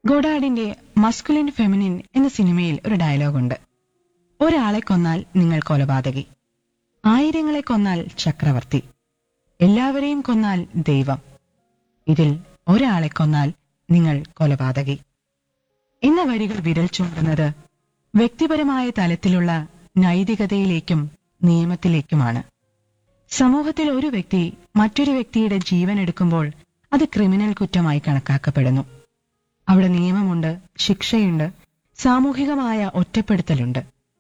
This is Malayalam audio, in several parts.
ഗോഡാഡിന്റെ മസ്കുലിൻ ഫെമിനിൻ എന്ന സിനിമയിൽ ഒരു ഡയലോഗുണ്ട് ഒരാളെ കൊന്നാൽ നിങ്ങൾ കൊലപാതകി ആയിരങ്ങളെ കൊന്നാൽ ചക്രവർത്തി എല്ലാവരെയും കൊന്നാൽ ദൈവം ഇതിൽ ഒരാളെ കൊന്നാൽ നിങ്ങൾ കൊലപാതകി എന്ന വരികൾ വിരൽ ചൂണ്ടുന്നത് വ്യക്തിപരമായ തലത്തിലുള്ള നൈതികതയിലേക്കും നിയമത്തിലേക്കുമാണ് സമൂഹത്തിൽ ഒരു വ്യക്തി മറ്റൊരു വ്യക്തിയുടെ ജീവൻ എടുക്കുമ്പോൾ അത് ക്രിമിനൽ കുറ്റമായി കണക്കാക്കപ്പെടുന്നു അവിടെ നിയമമുണ്ട് ശിക്ഷയുണ്ട് സാമൂഹികമായ ഒറ്റപ്പെടുത്തലുണ്ട്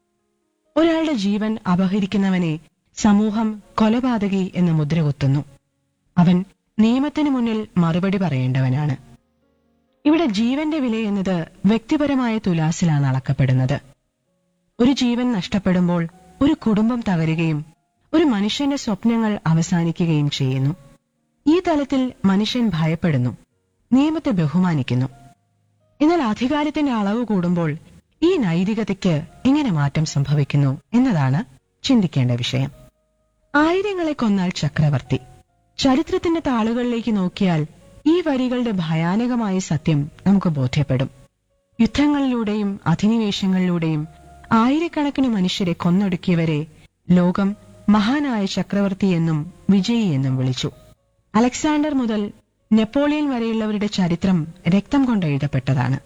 ഒരാളുടെ ജീവൻ അപഹരിക്കുന്നവനെ സമൂഹം കൊലപാതകി എന്ന് മുദ്രകുത്തുന്നു അവൻ നിയമത്തിന് മുന്നിൽ മറുപടി പറയേണ്ടവനാണ് ഇവിടെ ജീവന്റെ വില എന്നത് വ്യക്തിപരമായ തുലാസിലാണ് അളക്കപ്പെടുന്നത് ഒരു ജീവൻ നഷ്ടപ്പെടുമ്പോൾ ഒരു കുടുംബം തകരുകയും ഒരു മനുഷ്യന്റെ സ്വപ്നങ്ങൾ അവസാനിക്കുകയും ചെയ്യുന്നു ഈ തലത്തിൽ മനുഷ്യൻ ഭയപ്പെടുന്നു നിയമത്തെ ബഹുമാനിക്കുന്നു എന്നാൽ അധികാരത്തിന്റെ അളവ് കൂടുമ്പോൾ ഈ നൈതികതയ്ക്ക് എങ്ങനെ മാറ്റം സംഭവിക്കുന്നു എന്നതാണ് ചിന്തിക്കേണ്ട വിഷയം ആയിരങ്ങളെ കൊന്നാൽ ചക്രവർത്തി ചരിത്രത്തിന്റെ താളുകളിലേക്ക് നോക്കിയാൽ ഈ വരികളുടെ ഭയാനകമായ സത്യം നമുക്ക് ബോധ്യപ്പെടും യുദ്ധങ്ങളിലൂടെയും അധിനിവേശങ്ങളിലൂടെയും ആയിരക്കണക്കിന് മനുഷ്യരെ കൊന്നൊടുക്കിയവരെ ലോകം മഹാനായ ചക്രവർത്തി എന്നും വിജയി എന്നും വിളിച്ചു അലക്സാണ്ടർ മുതൽ നെപ്പോളിയൻ വരെയുള്ളവരുടെ ചരിത്രം രക്തം കൊണ്ട് എഴുതപ്പെട്ടതാണ്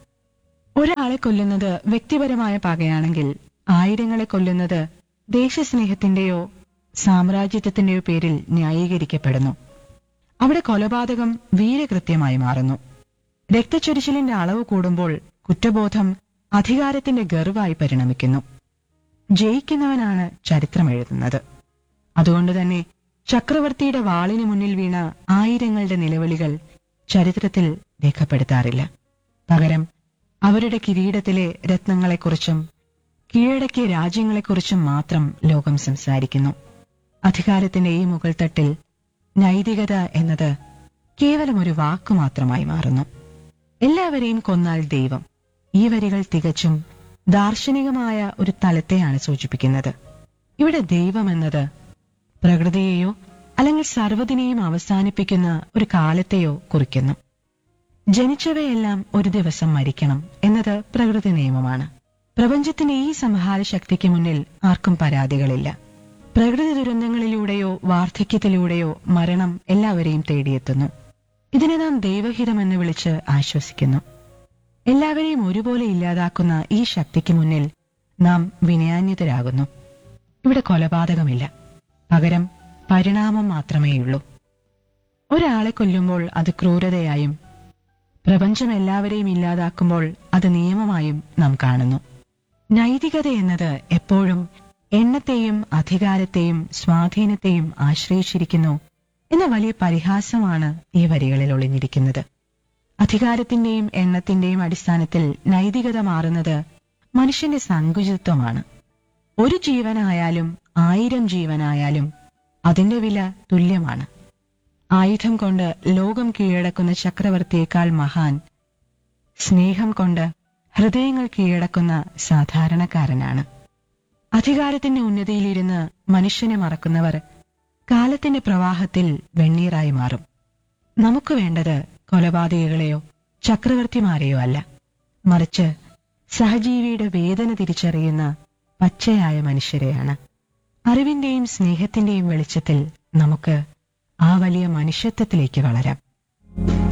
ഒരാളെ കൊല്ലുന്നത് വ്യക്തിപരമായ പകയാണെങ്കിൽ ആയിരങ്ങളെ കൊല്ലുന്നത് ദേശസ്നേഹത്തിന്റെയോ സാമ്രാജ്യത്വത്തിന്റെയോ പേരിൽ ന്യായീകരിക്കപ്പെടുന്നു അവിടെ കൊലപാതകം വീരകൃത്യമായി മാറുന്നു രക്തച്ചൊരിച്ചിലിന്റെ അളവ് കൂടുമ്പോൾ കുറ്റബോധം അധികാരത്തിന്റെ ഗർവായി പരിണമിക്കുന്നു ജയിക്കുന്നവനാണ് ചരിത്രം എഴുതുന്നത് അതുകൊണ്ട് തന്നെ ചക്രവർത്തിയുടെ വാളിന് മുന്നിൽ വീണ ആയിരങ്ങളുടെ നിലവിളികൾ ചരിത്രത്തിൽ രേഖപ്പെടുത്താറില്ല പകരം അവരുടെ കിരീടത്തിലെ രത്നങ്ങളെക്കുറിച്ചും കീഴടക്കിയ രാജ്യങ്ങളെക്കുറിച്ചും മാത്രം ലോകം സംസാരിക്കുന്നു അധികാരത്തിന്റെ ഈ മുകൾത്തട്ടിൽ നൈതികത എന്നത് കേവലം ഒരു വാക്കു മാത്രമായി മാറുന്നു എല്ലാവരെയും കൊന്നാൽ ദൈവം ഈ വരികൾ തികച്ചും ദാർശനികമായ ഒരു തലത്തെയാണ് സൂചിപ്പിക്കുന്നത് ഇവിടെ ദൈവം എന്നത് പ്രകൃതിയെയോ അല്ലെങ്കിൽ സർവ്വതിനെയും അവസാനിപ്പിക്കുന്ന ഒരു കാലത്തെയോ കുറിക്കുന്നു ജനിച്ചവയെല്ലാം ഒരു ദിവസം മരിക്കണം എന്നത് പ്രകൃതി നിയമമാണ് പ്രപഞ്ചത്തിന്റെ ഈ സംഹാര ശക്തിക്ക് മുന്നിൽ ആർക്കും പരാതികളില്ല പ്രകൃതി ദുരന്തങ്ങളിലൂടെയോ വാർദ്ധക്യത്തിലൂടെയോ മരണം എല്ലാവരെയും തേടിയെത്തുന്നു ഇതിനെ നാം ദൈവഹിതമെന്ന് വിളിച്ച് ആശ്വസിക്കുന്നു എല്ലാവരെയും ഒരുപോലെ ഇല്ലാതാക്കുന്ന ഈ ശക്തിക്ക് മുന്നിൽ നാം വിനയാന്യതരാകുന്നു ഇവിടെ കൊലപാതകമില്ല പകരം പരിണാമം മാത്രമേയുള്ളൂ ഒരാളെ കൊല്ലുമ്പോൾ അത് ക്രൂരതയായും പ്രപഞ്ചം എല്ലാവരെയും ഇല്ലാതാക്കുമ്പോൾ അത് നിയമമായും നാം കാണുന്നു നൈതികത എന്നത് എപ്പോഴും എണ്ണത്തെയും അധികാരത്തെയും സ്വാധീനത്തെയും ആശ്രയിച്ചിരിക്കുന്നു എന്ന വലിയ പരിഹാസമാണ് ഈ വരികളിൽ ഒളിഞ്ഞിരിക്കുന്നത് അധികാരത്തിന്റെയും എണ്ണത്തിന്റെയും അടിസ്ഥാനത്തിൽ നൈതികത മാറുന്നത് മനുഷ്യന്റെ സങ്കുചിത്വമാണ് ഒരു ജീവനായാലും ആയിരം ജീവനായാലും അതിന്റെ വില തുല്യമാണ് ആയുധം കൊണ്ട് ലോകം കീഴടക്കുന്ന ചക്രവർത്തിയേക്കാൾ മഹാൻ സ്നേഹം കൊണ്ട് ഹൃദയങ്ങൾ കീഴടക്കുന്ന സാധാരണക്കാരനാണ് അധികാരത്തിന്റെ ഉന്നതിയിലിരുന്ന് മനുഷ്യനെ മറക്കുന്നവർ കാലത്തിന്റെ പ്രവാഹത്തിൽ വെണ്ണീറായി മാറും നമുക്ക് വേണ്ടത് കൊലപാതകികളെയോ ചക്രവർത്തിമാരെയോ അല്ല മറിച്ച് സഹജീവിയുടെ വേദന തിരിച്ചറിയുന്ന പച്ചയായ മനുഷ്യരെയാണ് അറിവിന്റെയും സ്നേഹത്തിന്റെയും വെളിച്ചത്തിൽ നമുക്ക് ആ വലിയ മനുഷ്യത്വത്തിലേക്ക് വളരാം